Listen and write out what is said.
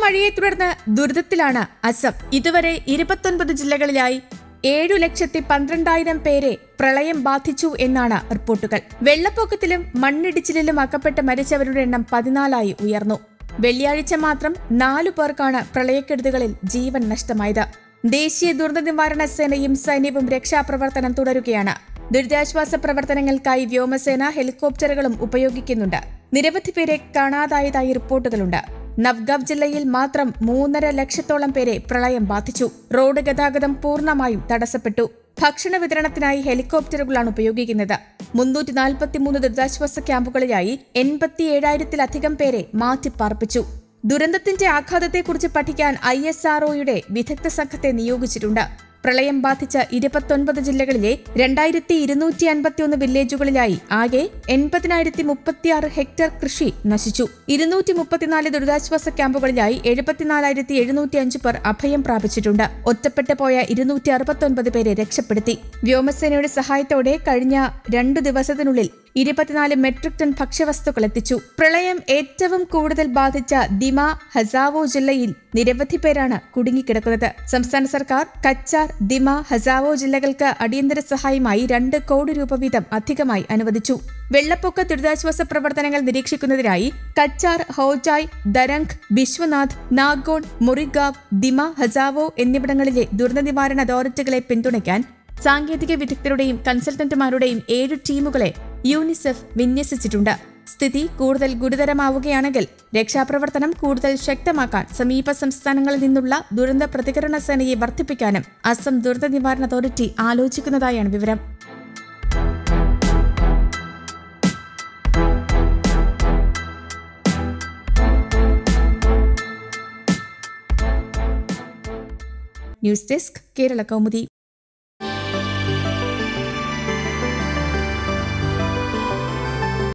മഴയെ തുടർന്ന് ദുരിതത്തിലാണ് അസം ഇതുവരെ ഇരുപത്തൊൻപത് ജില്ലകളിലായി ഏഴു ലക്ഷത്തി പന്ത്രണ്ടായിരം പേരെ പ്രളയം ബാധിച്ചു എന്നാണ് റിപ്പോർട്ടുകൾ വെള്ളപ്പൊക്കത്തിലും മണ്ണിടിച്ചിലിലും അകപ്പെട്ട് മരിച്ചവരുടെ എണ്ണം പതിനാലായി ഉയർന്നു വെള്ളിയാഴ്ച മാത്രം നാലു പേർക്കാണ് പ്രളയക്കെടുതികളിൽ ജീവൻ നഷ്ടമായത് ദേശീയ ദുരന്ത നിവാരണ സേനയും സൈന്യവും രക്ഷാപ്രവർത്തനം തുടരുകയാണ് ദുരിതാശ്വാസ പ്രവർത്തനങ്ങൾക്കായി വ്യോമസേന ഹെലികോപ്റ്ററുകളും ഉപയോഗിക്കുന്നുണ്ട് നിരവധി പേരെ കാണാതായതായി റിപ്പോർട്ടുകളുണ്ട് നവ്ഗവ് ജില്ലയിൽ മാത്രം മൂന്നര ലക്ഷത്തോളം പേരെ പ്രളയം ബാധിച്ചു റോഡ് ഗതാഗതം പൂർണ്ണമായും തടസ്സപ്പെട്ടു ഭക്ഷണ വിതരണത്തിനായി ഹെലികോപ്റ്ററുകളാണ് ഉപയോഗിക്കുന്നത് മുന്നൂറ്റി നാൽപ്പത്തിമൂന്ന് ദുരിതാശ്വാസ ക്യാമ്പുകളിലായി എൺപത്തിയേഴായിരത്തിലധികം പേരെ മാറ്റിപ്പാർപ്പിച്ചു ദുരന്തത്തിന്റെ ആഘാതത്തെക്കുറിച്ച് പഠിക്കാൻ ഐ എസ് ആർഒയുടെ വിദഗ്ധ സംഘത്തെ നിയോഗിച്ചിട്ടുണ്ട് പ്രളയം ബാധിച്ച ഇരുപത്തൊൻപത് ജില്ലകളിലെ രണ്ടായിരത്തി ഇരുന്നൂറ്റി അൻപത്തിയൊന്ന് വില്ലേജുകളിലായി ആകെ എൺപതിനായിരത്തി മുപ്പത്തിയാറ് ഹെക്ടർ കൃഷി നശിച്ചു ഇരുന്നൂറ്റി മുപ്പത്തിനാല് ദുരിതാശ്വാസ ക്യാമ്പുകളിലായി എഴുപത്തിനാലായിരത്തി എഴുന്നൂറ്റി അഞ്ച് പേർ അഭയം പ്രാപിച്ചിട്ടുണ്ട് ഒറ്റപ്പെട്ടു പോയ ഇരുന്നൂറ്റി അറുപത്തൊൻപത് പേരെ രക്ഷപ്പെടുത്തി വ്യോമസേനയുടെ സഹായത്തോടെ കഴിഞ്ഞ രണ്ടു ദിവസത്തിനുള്ളിൽ ഇരുപത്തിനാല് മെട്രിക് ടൺ ഭക്ഷ്യവസ്തുക്കൾ എത്തിച്ചു പ്രളയം ഏറ്റവും കൂടുതൽ ബാധിച്ച ദിമ ഹസാവോ ജില്ലയിൽ നിരവധി പേരാണ് കുടുങ്ങിക്കിടക്കുന്നത് സംസ്ഥാന സർക്കാർ കച്ചാർ ദിമ ഹസാവോ ജില്ലകൾക്ക് അടിയന്തര സഹായമായി രണ്ട് കോടി രൂപ വീതം അധികമായി അനുവദിച്ചു വെള്ളപ്പൊക്ക ദുരിതാശ്വാസ പ്രവർത്തനങ്ങൾ നിരീക്ഷിക്കുന്നതിനായി കച്ചാർ ഹോജായ് ദരംഗ് ബിശ്വനാഥ് നാഗോൺ മുറിഗാവ് ദിമ ഹസാവോ എന്നിവിടങ്ങളിലെ ദുരന്ത നിവാരണ അതോറിറ്റികളെ പിന്തുണയ്ക്കാൻ സാങ്കേതിക വിദഗ്ധരുടെയും കൺസൾട്ടന്റുമാരുടെയും ഏഴ് ടീമുകളെ യൂണിസെഫ് വിന്യസിച്ചിട്ടുണ്ട് സ്ഥിതി കൂടുതൽ ഗുരുതരമാവുകയാണെങ്കിൽ രക്ഷാപ്രവർത്തനം കൂടുതൽ ശക്തമാക്കാൻ സമീപ സംസ്ഥാനങ്ങളിൽ നിന്നുള്ള ദുരന്ത പ്രതികരണ സേനയെ വർദ്ധിപ്പിക്കാനും അസം ദുരന്ത നിവാരണ അതോറിറ്റി ആലോചിക്കുന്നതായാണ് വിവരം ന്യൂസ് ഡെസ്ക് കേരള കൗമുദി